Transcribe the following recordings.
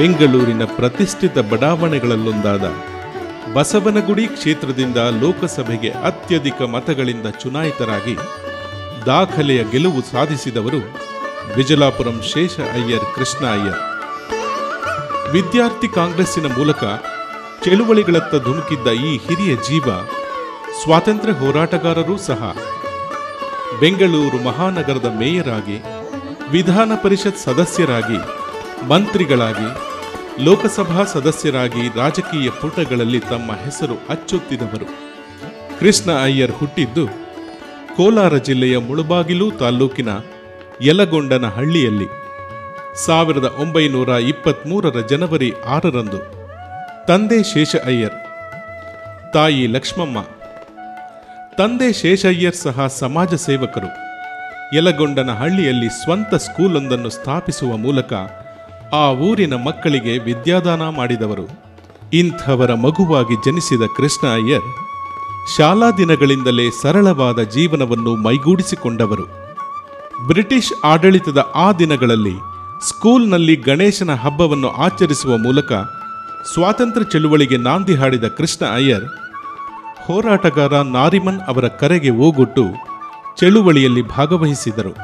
ಬೆಂಗಳೂರಿನ ಪ್ರತಿಷ್ಠಿತ ಬಡಾವಣೆಗಳಲ್ಲೊಂದಾದ ಬಸವನಗುಡಿ ಕ್ಷೇತ್ರದಿಂದ ಲೋಕಸಭೆಗೆ ಅತ್ಯಧಿಕ ಮತಗಳಿಂದ ಚುನಾಯಿತರಾಗಿ ದಾಖಲೆಯ ಗೆಲುವು ಸಾಧಿಸಿದವರು ವಿಜಲಾಪುರಂ ಶೇಷ ಅಯ್ಯರ್ ಕೃಷ್ಣ ಅಯ್ಯರ್ ವಿದ್ಯಾರ್ಥಿ ಕಾಂಗ್ರೆಸ್ಸಿನ ಮೂಲಕ ಚಳುವಳಿಗಳತ್ತ ಧುಮುಕಿದ್ದ ಈ ಹಿರಿಯ ಜೀವ ಸ್ವಾತಂತ್ರ್ಯ ಹೋರಾಟಗಾರರೂ ಸಹ ಬೆಂಗಳೂರು ಮಹಾನಗರದ ಮೇಯರ್ ಆಗಿ ವಿಧಾನ ಪರಿಷತ್ ಸದಸ್ಯರಾಗಿ ಮಂತ್ರಿಗಳಾಗಿ ಲೋಕಸಭಾ ಸದಸ್ಯರಾಗಿ ರಾಜಕೀಯ ಪುಟಗಳಲ್ಲಿ ತಮ್ಮ ಹೆಸರು ಅಚ್ಚೊತ್ತಿದವರು ಕೃಷ್ಣ ಅಯ್ಯರ್ ಹುಟ್ಟಿದ್ದು ಕೋಲಾರ ಜಿಲ್ಲೆಯ ಮುಳುಬಾಗಿಲು ತಾಲ್ಲೂಕಿನ ಯಲಗೊಂಡನ ಹಳ್ಳಿಯಲ್ಲಿ ಸಾವಿರದ ಒಂಬೈನೂರ ಇಪ್ಪತ್ಮೂರರ ಜನವರಿ ಆರರಂದು ತಂದೆ ಶೇಷ ಅಯ್ಯರ್ ತಾಯಿ ಲಕ್ಷ್ಮಮ್ಮ ತಂದೆ ಶೇಷಯ್ಯರ್ ಸಹ ಸಮಾಜ ಸೇವಕರು ಯಲಗೊಂಡನ ಹಳ್ಳಿಯಲ್ಲಿ ಸ್ವಂತ ಸ್ಕೂಲೊಂದನ್ನು ಸ್ಥಾಪಿಸುವ ಮೂಲಕ ಆ ಊರಿನ ಮಕ್ಕಳಿಗೆ ವಿದ್ಯಾದಾನ ಮಾಡಿದವರು ಇಂಥವರ ಮಗುವಾಗಿ ಜನಿಸಿದ ಕೃಷ್ಣ ಅಯ್ಯರ್ ಶಾಲಾ ದಿನಗಳಿಂದಲೇ ಸರಳವಾದ ಜೀವನವನ್ನು ಮೈಗೂಡಿಸಿಕೊಂಡವರು ಬ್ರಿಟಿಷ್ ಆಡಳಿತದ ಆ ದಿನಗಳಲ್ಲಿ ಸ್ಕೂಲ್ನಲ್ಲಿ ಗಣೇಶನ ಹಬ್ಬವನ್ನು ಆಚರಿಸುವ ಮೂಲಕ ಸ್ವಾತಂತ್ರ್ಯ ಚಳುವಳಿಗೆ ನಾಂದಿ ಹಾಡಿದ ಕೃಷ್ಣ ಅಯ್ಯರ್ ಹೋರಾಟಗಾರ ನಾರಿಮನ್ ಅವರ ಕರೆಗೆ ಓಗೊಟ್ಟು ಚಳುವಳಿಯಲ್ಲಿ ಭಾಗವಹಿಸಿದರು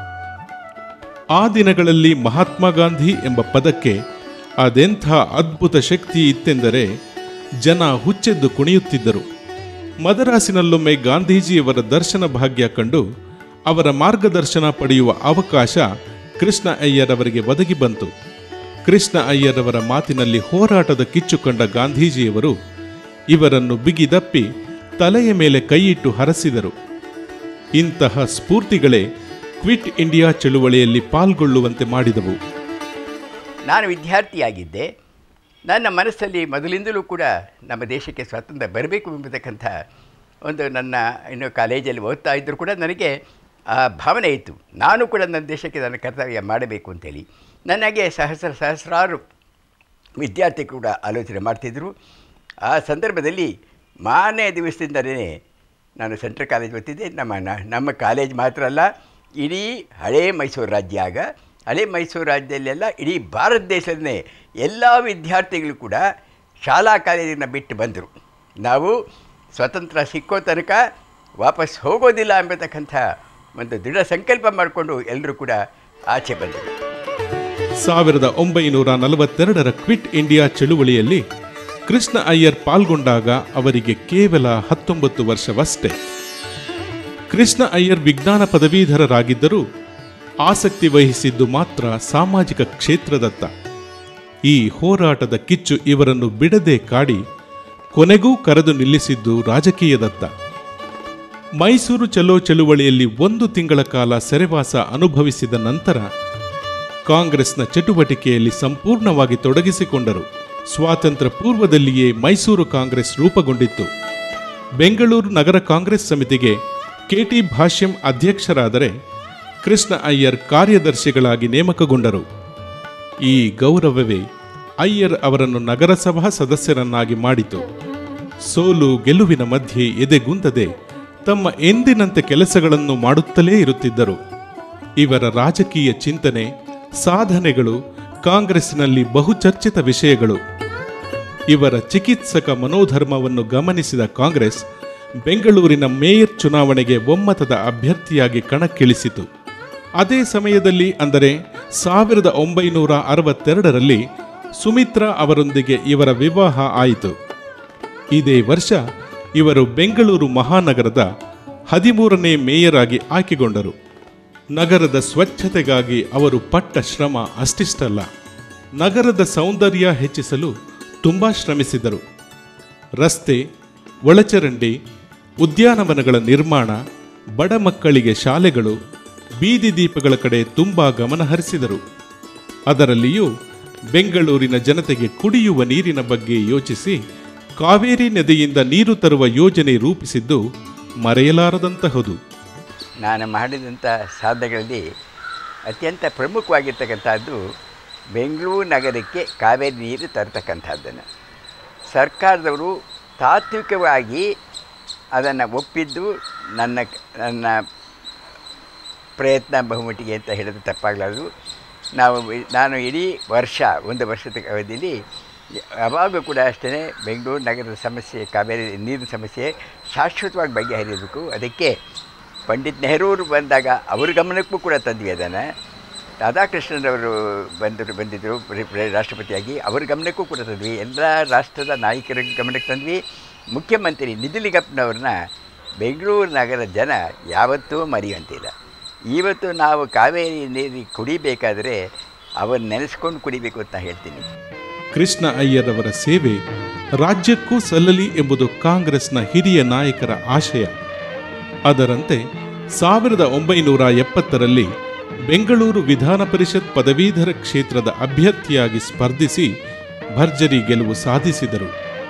ಆ ದಿನಗಳಲ್ಲಿ ಮಹಾತ್ಮ ಗಾಂಧಿ ಎಂಬ ಪದಕ್ಕೆ ಅದೆಂಥ ಅದ್ಭುತ ಶಕ್ತಿ ಇತ್ತೆಂದರೆ ಜನ ಹುಚ್ಚೆದ್ದು ಕುಣಿಯುತ್ತಿದ್ದರು ಮದರಾಸಿನಲ್ಲೊಮ್ಮೆ ಗಾಂಧೀಜಿಯವರ ದರ್ಶನ ಭಾಗ್ಯ ಕಂಡು ಅವರ ಮಾರ್ಗದರ್ಶನ ಪಡೆಯುವ ಅವಕಾಶ ಕೃಷ್ಣ ಅಯ್ಯರ್ ಅವರಿಗೆ ಒದಗಿ ಬಂತು ಕೃಷ್ಣ ಅಯ್ಯರ್ ಅವರ ಮಾತಿನಲ್ಲಿ ಹೋರಾಟದ ಕಿಚ್ಚು ಕಂಡ ಗಾಂಧೀಜಿಯವರು ಇವರನ್ನು ಬಿಗಿದಪ್ಪಿ ತಲೆಯ ಮೇಲೆ ಕೈಯಿಟ್ಟು ಹರಸಿದರು ಇಂತಹ ಸ್ಫೂರ್ತಿಗಳೇ ಕ್ವಿಟ್ ಇಂಡಿಯಾ ಚಳುವಳಿಯಲ್ಲಿ ಪಾಲ್ಗೊಳ್ಳುವಂತೆ ಮಾಡಿದವು ನಾನು ವಿದ್ಯಾರ್ಥಿಯಾಗಿದ್ದೆ ನನ್ನ ಮನಸ್ಸಲ್ಲಿ ಮೊದಲಿಂದಲೂ ಕೂಡ ನಮ್ಮ ದೇಶಕ್ಕೆ ಸ್ವಾತಂತ್ರ್ಯ ಬರಬೇಕು ಎಂಬತಕ್ಕಂಥ ಒಂದು ನನ್ನ ಇನ್ನು ಕಾಲೇಜಲ್ಲಿ ಓದ್ತಾ ಇದ್ದರೂ ಕೂಡ ನನಗೆ ಆ ಭಾವನೆ ಇತ್ತು ನಾನು ಕೂಡ ನನ್ನ ದೇಶಕ್ಕೆ ನನ್ನ ಕರ್ತವ್ಯ ಮಾಡಬೇಕು ಅಂತೇಳಿ ನನಗೆ ಸಹಸ್ರ ಸಹಸ್ರಾರು ವಿದ್ಯಾರ್ಥಿ ಕೂಡ ಆಲೋಚನೆ ಮಾಡ್ತಿದ್ದರು ಆ ಸಂದರ್ಭದಲ್ಲಿ ಮಾರನೇ ದಿವಸದಿಂದಲೇ ನಾನು ಸೆಂಟ್ರಲ್ ಕಾಲೇಜ್ ಓದ್ತಿದ್ದೆ ನಮ್ಮ ನ- ನಮ್ಮ ಕಾಲೇಜ್ ಮಾತ್ರ ಅಲ್ಲ ಇಡೀ ಹಳೇ ಮೈಸೂರು ರಾಜ್ಯ ಆಗ ಹಳೇ ಮೈಸೂರು ರಾಜ್ಯದಲ್ಲೆಲ್ಲ ಇಡೀ ಭಾರತ ದೇಶದಲ್ಲೇ ಎಲ್ಲ ವಿದ್ಯಾರ್ಥಿಗಳು ಕೂಡ ಶಾಲಾ ಕಾಲೇಜಿನ ಬಿಟ್ಟು ಬಂದರು ನಾವು ಸ್ವತಂತ್ರ ಸಿಕ್ಕೋ ತನಕ ವಾಪಸ್ ಹೋಗೋದಿಲ್ಲ ಎಂಬತಕ್ಕಂಥ ಒಂದು ದೃಢ ಸಂಕಲ್ಪ ಮಾಡಿಕೊಂಡು ಎಲ್ಲರೂ ಕೂಡ ಆಚೆ ಬಂದರು ಸಾವಿರದ ಒಂಬೈನೂರ ನಲವತ್ತೆರಡರ ಕ್ವಿಟ್ ಇಂಡಿಯಾ ಚಳುವಳಿಯಲ್ಲಿ ಕೃಷ್ಣ ಅಯ್ಯರ್ ಪಾಲ್ಗೊಂಡಾಗ ಅವರಿಗೆ ಕೇವಲ ಹತ್ತೊಂಬತ್ತು ವರ್ಷವಷ್ಟೇ ಕೃಷ್ಣ ಅಯ್ಯರ್ ವಿಜ್ಞಾನ ಪದವೀಧರರಾಗಿದ್ದರೂ ಆಸಕ್ತಿ ವಹಿಸಿದ್ದು ಮಾತ್ರ ಸಾಮಾಜಿಕ ಕ್ಷೇತ್ರದತ್ತ ಈ ಹೋರಾಟದ ಕಿಚ್ಚು ಇವರನ್ನು ಬಿಡದೆ ಕಾಡಿ ಕೊನೆಗೂ ಕರೆದು ನಿಲ್ಲಿಸಿದ್ದು ರಾಜಕೀಯದತ್ತ ಮೈಸೂರು ಚಲೋ ಚಳುವಳಿಯಲ್ಲಿ ಒಂದು ತಿಂಗಳ ಕಾಲ ಸೆರೆವಾಸ ಅನುಭವಿಸಿದ ನಂತರ ಕಾಂಗ್ರೆಸ್ನ ಚಟುವಟಿಕೆಯಲ್ಲಿ ಸಂಪೂರ್ಣವಾಗಿ ತೊಡಗಿಸಿಕೊಂಡರು ಸ್ವಾತಂತ್ರ್ಯ ಪೂರ್ವದಲ್ಲಿಯೇ ಮೈಸೂರು ಕಾಂಗ್ರೆಸ್ ರೂಪುಗೊಂಡಿತ್ತು ಬೆಂಗಳೂರು ನಗರ ಕಾಂಗ್ರೆಸ್ ಸಮಿತಿಗೆ ಕೆಟಿ ಭಾಷ್ಯಂ ಅಧ್ಯಕ್ಷರಾದರೆ ಕೃಷ್ಣ ಅಯ್ಯರ್ ಕಾರ್ಯದರ್ಶಿಗಳಾಗಿ ನೇಮಕಗೊಂಡರು ಈ ಗೌರವವೇ ಅಯ್ಯರ್ ಅವರನ್ನು ನಗರಸಭಾ ಸದಸ್ಯರನ್ನಾಗಿ ಮಾಡಿತು ಸೋಲು ಗೆಲುವಿನ ಮಧ್ಯೆ ಎದೆಗುಂದದೆ ತಮ್ಮ ಎಂದಿನಂತೆ ಕೆಲಸಗಳನ್ನು ಮಾಡುತ್ತಲೇ ಇರುತ್ತಿದ್ದರು ಇವರ ರಾಜಕೀಯ ಚಿಂತನೆ ಸಾಧನೆಗಳು ಕಾಂಗ್ರೆಸ್ನಲ್ಲಿ ಬಹುಚರ್ಚಿತ ವಿಷಯಗಳು ಇವರ ಚಿಕಿತ್ಸಕ ಮನೋಧರ್ಮವನ್ನು ಗಮನಿಸಿದ ಕಾಂಗ್ರೆಸ್ ಬೆಂಗಳೂರಿನ ಮೇಯರ್ ಚುನಾವಣೆಗೆ ಒಮ್ಮತದ ಅಭ್ಯರ್ಥಿಯಾಗಿ ಕಣಕ್ಕಿಳಿಸಿತು ಅದೇ ಸಮಯದಲ್ಲಿ ಅಂದರೆ ಸಾವಿರದ ಒಂಬೈನೂರ ಅರವತ್ತೆರಡರಲ್ಲಿ ಸುಮಿತ್ರಾ ಅವರೊಂದಿಗೆ ಇವರ ವಿವಾಹ ಆಯಿತು ಇದೇ ವರ್ಷ ಇವರು ಬೆಂಗಳೂರು ಮಹಾನಗರದ ಹದಿಮೂರನೇ ಮೇಯರ್ ಆಗಿ ಆಯ್ಕೆಗೊಂಡರು ನಗರದ ಸ್ವಚ್ಛತೆಗಾಗಿ ಅವರು ಪಟ್ಟ ಶ್ರಮ ಅಷ್ಟಿಷ್ಟಲ್ಲ ನಗರದ ಸೌಂದರ್ಯ ಹೆಚ್ಚಿಸಲು ತುಂಬ ಶ್ರಮಿಸಿದರು ರಸ್ತೆ ಒಳಚರಂಡಿ ಉದ್ಯಾನವನಗಳ ನಿರ್ಮಾಣ ಬಡ ಮಕ್ಕಳಿಗೆ ಶಾಲೆಗಳು ಬೀದಿ ದೀಪಗಳ ಕಡೆ ತುಂಬ ಗಮನಹರಿಸಿದರು ಅದರಲ್ಲಿಯೂ ಬೆಂಗಳೂರಿನ ಜನತೆಗೆ ಕುಡಿಯುವ ನೀರಿನ ಬಗ್ಗೆ ಯೋಚಿಸಿ ಕಾವೇರಿ ನದಿಯಿಂದ ನೀರು ತರುವ ಯೋಜನೆ ರೂಪಿಸಿದ್ದು ಮರೆಯಲಾರದಂತಹದು ನಾನು ಮಾಡಿದಂಥ ಸಾಧನೆಗಳಲ್ಲಿ ಅತ್ಯಂತ ಪ್ರಮುಖವಾಗಿರ್ತಕ್ಕಂಥದ್ದು ಬೆಂಗಳೂರು ನಗರಕ್ಕೆ ಕಾವೇರಿ ನೀರು ತರ್ತಕ್ಕಂಥದ್ದನ್ನು ಸರ್ಕಾರದವರು ತಾತ್ವಿಕವಾಗಿ ಅದನ್ನು ಒಪ್ಪಿದ್ದು ನನ್ನ ನನ್ನ ಪ್ರಯತ್ನ ಬಹುಮಟ್ಟಿಗೆ ಅಂತ ಹೇಳಿದ್ರೆ ತಪ್ಪಾಗಲಾರದು ನಾವು ನಾನು ಇಡೀ ವರ್ಷ ಒಂದು ವರ್ಷದ ಅವಧಿಯಲ್ಲಿ ಯಾವಾಗಲೂ ಕೂಡ ಅಷ್ಟೇ ಬೆಂಗಳೂರು ನಗರದ ಸಮಸ್ಯೆ ಕಾವೇರಿ ನೀರಿನ ಸಮಸ್ಯೆ ಶಾಶ್ವತವಾಗಿ ಬಗೆಹರಿಯಬೇಕು ಅದಕ್ಕೆ ಪಂಡಿತ್ ನೆಹರೂರು ಬಂದಾಗ ಅವ್ರ ಗಮನಕ್ಕೂ ಕೂಡ ತಂದ್ವಿ ಅದನ್ನು ರಾಧಾಕೃಷ್ಣನವರು ಬಂದರು ಬಂದಿದ್ದರು ಪ್ರ- ಪ್ರ- ರಾಷ್ಟ್ರಪತಿಯಾಗಿ ಅವ್ರ ಗಮನಕ್ಕೂ ಕೂಡ ತಂದ್ವಿ ಎಲ್ಲ ರಾಷ್ಟ್ರದ ನಾಯಕರ ಗಮನಕ್ಕೆ ತಂದ್ವಿ ಮುಖ್ಯಮಂತ್ರಿ ನಿಧಿಲಿಂಗಪ್ಪನವ್ರನ್ನ ಬೆಂಗಳೂರು ನಗರ ಜನ ಯಾವತ್ತೂ ಮರೆಯುವಂತಿಲ್ಲ ಇವತ್ತು ನಾವು ಕಾವೇರಿ ನೀರು ಕುಡಿಬೇಕಾದರೆ ಅವನ್ನ ನೆನೆಸ್ಕೊಂಡು ಕುಡಿಬೇಕು ಅಂತ ಹೇಳ್ತೀನಿ ಕೃಷ್ಣ ಅಯ್ಯರ್ ಅವರ ಸೇವೆ ರಾಜ್ಯಕ್ಕೂ ಸಲ್ಲಲಿ ಎಂಬುದು ಕಾಂಗ್ರೆಸ್ನ ಹಿರಿಯ ನಾಯಕರ ಆಶಯ ಅದರಂತೆ ಸಾವಿರದ ಒಂಬೈನೂರ ಎಪ್ಪತ್ತರಲ್ಲಿ ಬೆಂಗಳೂರು ವಿಧಾನ ಪರಿಷತ್ ಪದವೀಧರ ಕ್ಷೇತ್ರದ ಅಭ್ಯರ್ಥಿಯಾಗಿ ಸ್ಪರ್ಧಿಸಿ ಭರ್ಜರಿ ಗೆಲುವು ಸಾಧಿಸಿದರು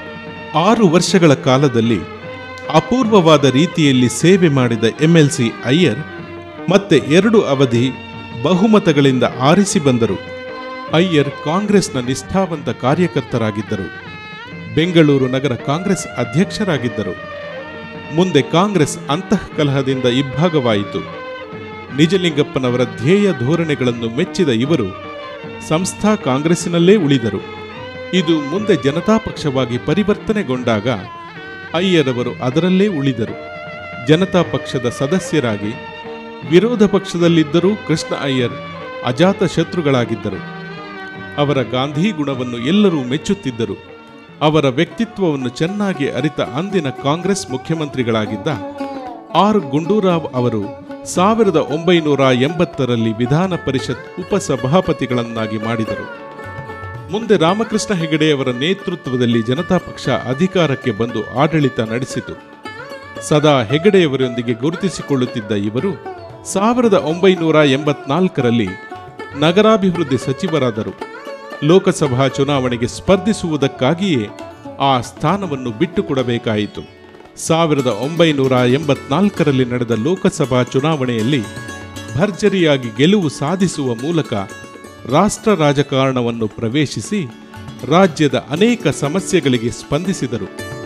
ಆರು ವರ್ಷಗಳ ಕಾಲದಲ್ಲಿ ಅಪೂರ್ವವಾದ ರೀತಿಯಲ್ಲಿ ಸೇವೆ ಮಾಡಿದ ಎಂಎಲ್ಸಿ ಅಯ್ಯರ್ ಮತ್ತೆ ಎರಡು ಅವಧಿ ಬಹುಮತಗಳಿಂದ ಆರಿಸಿ ಬಂದರು ಅಯ್ಯರ್ ಕಾಂಗ್ರೆಸ್ನ ನಿಷ್ಠಾವಂತ ಕಾರ್ಯಕರ್ತರಾಗಿದ್ದರು ಬೆಂಗಳೂರು ನಗರ ಕಾಂಗ್ರೆಸ್ ಅಧ್ಯಕ್ಷರಾಗಿದ್ದರು ಮುಂದೆ ಕಾಂಗ್ರೆಸ್ ಅಂತಃಕಲಹದಿಂದ ಇಬ್ಬಾಗವಾಯಿತು ನಿಜಲಿಂಗಪ್ಪನವರ ಧ್ಯೇಯ ಧೋರಣೆಗಳನ್ನು ಮೆಚ್ಚಿದ ಇವರು ಸಂಸ್ಥಾ ಕಾಂಗ್ರೆಸ್ಸಿನಲ್ಲೇ ಉಳಿದರು ಇದು ಮುಂದೆ ಜನತಾ ಪಕ್ಷವಾಗಿ ಪರಿವರ್ತನೆಗೊಂಡಾಗ ಅಯ್ಯರವರು ಅದರಲ್ಲೇ ಉಳಿದರು ಜನತಾ ಪಕ್ಷದ ಸದಸ್ಯರಾಗಿ ವಿರೋಧ ಪಕ್ಷದಲ್ಲಿದ್ದರೂ ಕೃಷ್ಣ ಅಯ್ಯರ್ ಅಜಾತ ಶತ್ರುಗಳಾಗಿದ್ದರು ಅವರ ಗಾಂಧಿ ಗುಣವನ್ನು ಎಲ್ಲರೂ ಮೆಚ್ಚುತ್ತಿದ್ದರು ಅವರ ವ್ಯಕ್ತಿತ್ವವನ್ನು ಚೆನ್ನಾಗಿ ಅರಿತ ಅಂದಿನ ಕಾಂಗ್ರೆಸ್ ಮುಖ್ಯಮಂತ್ರಿಗಳಾಗಿದ್ದ ಆರ್ ಗುಂಡೂರಾವ್ ಅವರು ಸಾವಿರದ ಒಂಬೈನೂರ ಎಂಬತ್ತರಲ್ಲಿ ವಿಧಾನ ಪರಿಷತ್ ಉಪಸಭಾಪತಿಗಳನ್ನಾಗಿ ಮಾಡಿದರು ಮುಂದೆ ರಾಮಕೃಷ್ಣ ಹೆಗಡೆಯವರ ನೇತೃತ್ವದಲ್ಲಿ ಜನತಾ ಪಕ್ಷ ಅಧಿಕಾರಕ್ಕೆ ಬಂದು ಆಡಳಿತ ನಡೆಸಿತು ಸದಾ ಹೆಗಡೆಯವರೊಂದಿಗೆ ಗುರುತಿಸಿಕೊಳ್ಳುತ್ತಿದ್ದ ಇವರು ಸಾವಿರದ ಒಂಬೈನೂರ ಎಂಬತ್ನಾಲ್ಕರಲ್ಲಿ ನಗರಾಭಿವೃದ್ಧಿ ಸಚಿವರಾದರು ಲೋಕಸಭಾ ಚುನಾವಣೆಗೆ ಸ್ಪರ್ಧಿಸುವುದಕ್ಕಾಗಿಯೇ ಆ ಸ್ಥಾನವನ್ನು ಬಿಟ್ಟುಕೊಡಬೇಕಾಯಿತು ಸಾವಿರದ ಒಂಬೈನೂರ ಎಂಬತ್ನಾಲ್ಕರಲ್ಲಿ ನಡೆದ ಲೋಕಸಭಾ ಚುನಾವಣೆಯಲ್ಲಿ ಭರ್ಜರಿಯಾಗಿ ಗೆಲುವು ಸಾಧಿಸುವ ಮೂಲಕ ರಾಷ್ಟ್ರ ರಾಜಕಾರಣವನ್ನು ಪ್ರವೇಶಿಸಿ ರಾಜ್ಯದ ಅನೇಕ ಸಮಸ್ಯೆಗಳಿಗೆ ಸ್ಪಂದಿಸಿದರು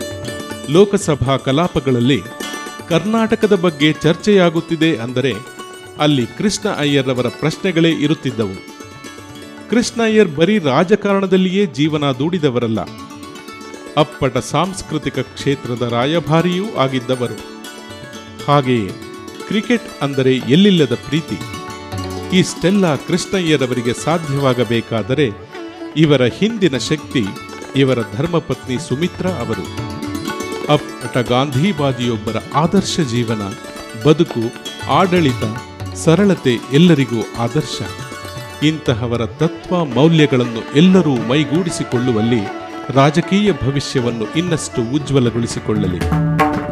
ಲೋಕಸಭಾ ಕಲಾಪಗಳಲ್ಲಿ ಕರ್ನಾಟಕದ ಬಗ್ಗೆ ಚರ್ಚೆಯಾಗುತ್ತಿದೆ ಅಂದರೆ ಅಲ್ಲಿ ಕೃಷ್ಣ ಅಯ್ಯರ್ ಅವರ ಪ್ರಶ್ನೆಗಳೇ ಇರುತ್ತಿದ್ದವು ಕೃಷ್ಣ ಅಯ್ಯರ್ ಬರೀ ರಾಜಕಾರಣದಲ್ಲಿಯೇ ಜೀವನ ದೂಡಿದವರಲ್ಲ ಅಪ್ಪಟ ಸಾಂಸ್ಕೃತಿಕ ಕ್ಷೇತ್ರದ ರಾಯಭಾರಿಯೂ ಆಗಿದ್ದವರು ಹಾಗೆಯೇ ಕ್ರಿಕೆಟ್ ಅಂದರೆ ಎಲ್ಲಿಲ್ಲದ ಪ್ರೀತಿ ಇಷ್ಟೆಲ್ಲ ಕೃಷ್ಣಯ್ಯರವರಿಗೆ ಸಾಧ್ಯವಾಗಬೇಕಾದರೆ ಇವರ ಹಿಂದಿನ ಶಕ್ತಿ ಇವರ ಧರ್ಮಪತ್ನಿ ಸುಮಿತ್ರಾ ಅವರು ಅಪ್ಪಟ ಗಾಂಧಿವಾದಿಯೊಬ್ಬರ ಆದರ್ಶ ಜೀವನ ಬದುಕು ಆಡಳಿತ ಸರಳತೆ ಎಲ್ಲರಿಗೂ ಆದರ್ಶ ಇಂತಹವರ ತತ್ವ ಮೌಲ್ಯಗಳನ್ನು ಎಲ್ಲರೂ ಮೈಗೂಡಿಸಿಕೊಳ್ಳುವಲ್ಲಿ ರಾಜಕೀಯ ಭವಿಷ್ಯವನ್ನು ಇನ್ನಷ್ಟು ಉಜ್ವಲಗೊಳಿಸಿಕೊಳ್ಳಲಿ